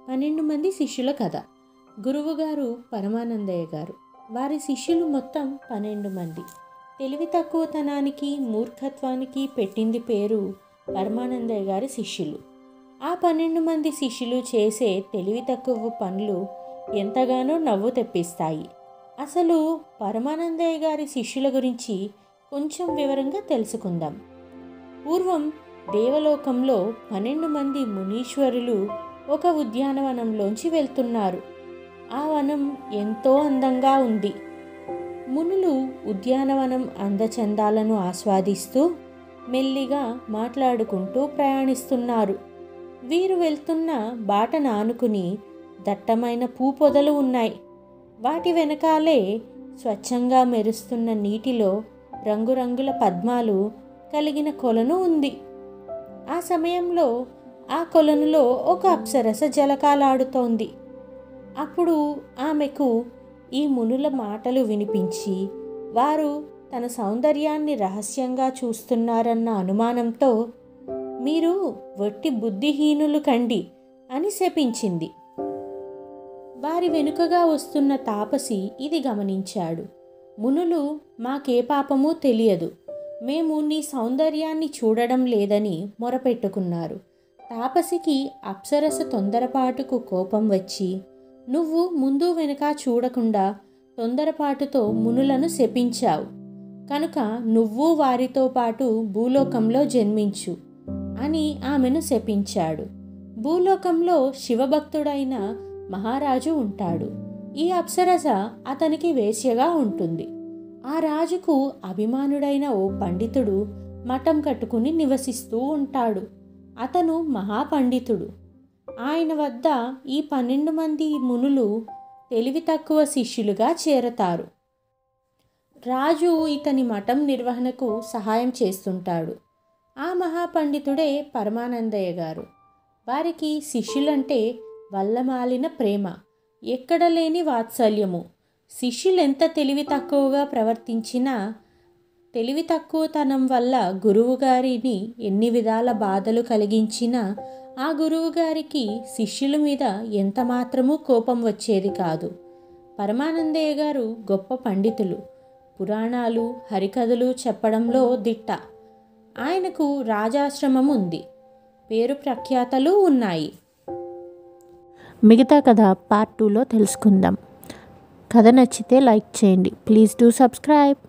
పన్నెండు మంది శిష్యుల కథ గురువుగారు పరమానందయ్య గారు వారి శిష్యులు మొత్తం పన్నెండు మంది తెలివి తక్కువతనానికి మూర్ఖత్వానికి పెట్టింది పేరు పరమానందయ్య గారి శిష్యులు ఆ పన్నెండు మంది శిష్యులు చేసే తెలివి తక్కువ పనులు ఎంతగానో నవ్వు తెప్పిస్తాయి అసలు పరమానందయ్య గారి శిష్యుల గురించి కొంచెం వివరంగా తెలుసుకుందాం పూర్వం దేవలోకంలో పన్నెండు మంది మునీశ్వరులు ఒక ఉద్యానవనంలోంచి వెళ్తున్నారు ఆ వనం ఎంతో అందంగా ఉంది మునులు ఉద్యానవనం అందచందాలను ఆస్వాదిస్తూ మెల్లిగా మాట్లాడుకుంటూ ప్రయాణిస్తున్నారు వీరు వెళ్తున్న బాటను ఆనుకుని దట్టమైన పూపొదలు ఉన్నాయి వాటి వెనకాలే స్వచ్ఛంగా మెరుస్తున్న నీటిలో రంగురంగుల పద్మాలు కలిగిన కొలను ఉంది ఆ సమయంలో ఆ కొలనులో ఒక అప్సరస జలకాలాడుతోంది అప్పుడు ఆమెకు ఈ మునుల మాటలు వినిపించి వారు తన సౌందర్యాన్ని రహస్యంగా చూస్తున్నారన్న అనుమానంతో మీరు వట్టి బుద్ధిహీనులు కండి అని శపించింది వారి వెనుకగా వస్తున్న తాపసి ఇది గమనించాడు మునులు మాకే పాపమూ తెలియదు మేము నీ సౌందర్యాన్ని చూడడం లేదని మొరపెట్టుకున్నారు తాపసికి అప్సరస తొందరపాటుకు కోపం వచ్చి నువ్వు ముందు వెనుక చూడకుండా తొందరపాటుతో మునులను శపించావు కనుక నువ్వు వారితో పాటు భూలోకంలో జన్మించు అని ఆమెను శపించాడు భూలోకంలో శివభక్తుడైన మహారాజు ఉంటాడు ఈ అప్సరస అతనికి వేశ్యగా ఉంటుంది ఆ రాజుకు అభిమానుడైన ఓ పండితుడు మఠం కట్టుకుని నివసిస్తూ ఉంటాడు అతను మహాపండితుడు ఆయన వద్ద ఈ పన్నెండు మంది మునులు తెలివి తక్కువ శిష్యులుగా చేరతారు రాజు ఇతని మఠం నిర్వహణకు సహాయం చేస్తుంటాడు ఆ మహాపండితుడే పరమానందయ్య గారు వారికి శిష్యులంటే వల్లమాలిన ప్రేమ ఎక్కడ లేని వాత్సల్యము శిష్యులెంత తెలివి తక్కువగా ప్రవర్తించినా తెలివి తక్కువతనం వల్ల గురువుగారిని ఎన్ని విధాల బాధలు కలిగించినా ఆ గురువుగారికి శిష్యుల మీద ఎంత మాత్రమూ కోపం వచ్చేది కాదు పరమానందయ్య గారు గొప్ప పండితులు పురాణాలు హరికథలు చెప్పడంలో దిట్ట ఆయనకు రాజాశ్రమం ఉంది పేరు ప్రఖ్యాతలు ఉన్నాయి మిగతా కథ పార్ట్ టూలో తెలుసుకుందాం కథ నచ్చితే లైక్ చేయండి ప్లీజ్ డూ సబ్స్క్రైబ్